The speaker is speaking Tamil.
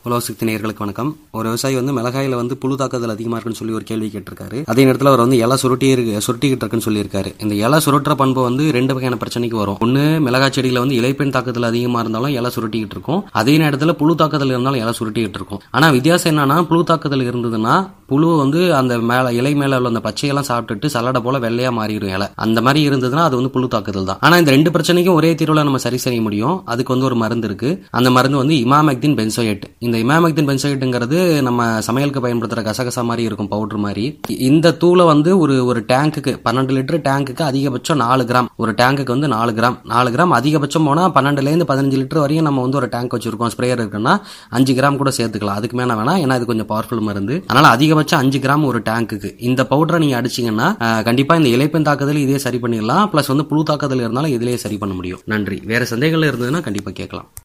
உலகசக்தி நேயர்களுக்கு வணக்கம் ஒரு விவசாயி வந்து மிளகாயில வந்து புழு தாக்குதல் அதிகமா இருக்குன்னு சொல்லி ஒரு கேள்வி கேட்டிருக்காரு அதே நேரத்தில் அவர் வந்து இலை சுருட்டி இருக்கு சுருட்டிக்கிட்டு இருக்குன்னு சொல்லியிருக்காரு இந்த இலை சுருட்டுற பண்பு வந்து ரெண்டு வகையான பிரச்சனைக்கு வரும் ஒன்னு மிளகாய் செடியில வந்து இலைப்பெண் தாக்குதல் அதிகமா இருந்தாலும் இலை சுருட்டிக்கிட்டு இருக்கும் அதே நேரத்தில் புழு தாக்குதல் இருந்தாலும் இலை சுருட்டிக்கிட்டு இருக்கும் ஆனா வித்தியாசம் என்னன்னா புழு தாக்குதல் இருந்ததுன்னா புழு வந்து அந்த மேல இலை மேல உள்ள அந்த பச்சையெல்லாம் சாப்பிட்டுட்டு சல்லடை போல வெள்ளையா மாறிடும் இலை அந்த மாதிரி இருந்ததுன்னா அது வந்து புழு தாக்குதல் தான் ஆனா இந்த ரெண்டு பிரச்சனைக்கும் ஒரே தீர்வுல நம்ம சரி செய்ய முடியும் அதுக்கு வந்து ஒரு மருந்து இருக்கு அந்த மருந்து வந்து இமாமெக்தின் பென்சோயேட் இந்த இமாமெக்தின் பென்சோயேட்டுங்கிறது நம்ம சமையலுக்கு பயன்படுத்துற கசகசா மாதிரி இருக்கும் பவுடர் மாதிரி இந்த தூளை வந்து ஒரு ஒரு டேங்குக்கு பன்னெண்டு லிட்டர் டேங்குக்கு அதிகபட்சம் நாலு கிராம் ஒரு டேங்குக்கு வந்து நாலு கிராம் நாலு கிராம் அதிகபட்சம் போனா பன்னெண்டுல இருந்து பதினஞ்சு லிட்டர் வரையும் நம்ம வந்து ஒரு டேங்க் வச்சிருக்கோம் ஸ்ப்ரேயர் இருக்குன்னா அஞ்சு கிராம் கூட சேர்த்துக்கலாம் அதுக்கு மேல வேணா ஏன்னா இது கொஞ்சம் பவர்ஃபுல் மருந்து அதனால அதிகபட்சம் அஞ்சு கிராம் ஒரு டேங்குக்கு இந்த பவுடரை நீங்க அடிச்சீங்கன்னா அஹ், கண்டிப்பா இந்த இலைப்பெண் தாக்குதல் இதே சரி பண்ணிடலாம் பிளஸ் வந்து புழு தாக்குதல் இருந்தாலும் இதுலயே சரி பண்ண முடியும் நன்றி வேற சந்தேகங்கள் இருந்ததுன்னா கண்டிப்பா கேட்கலாம்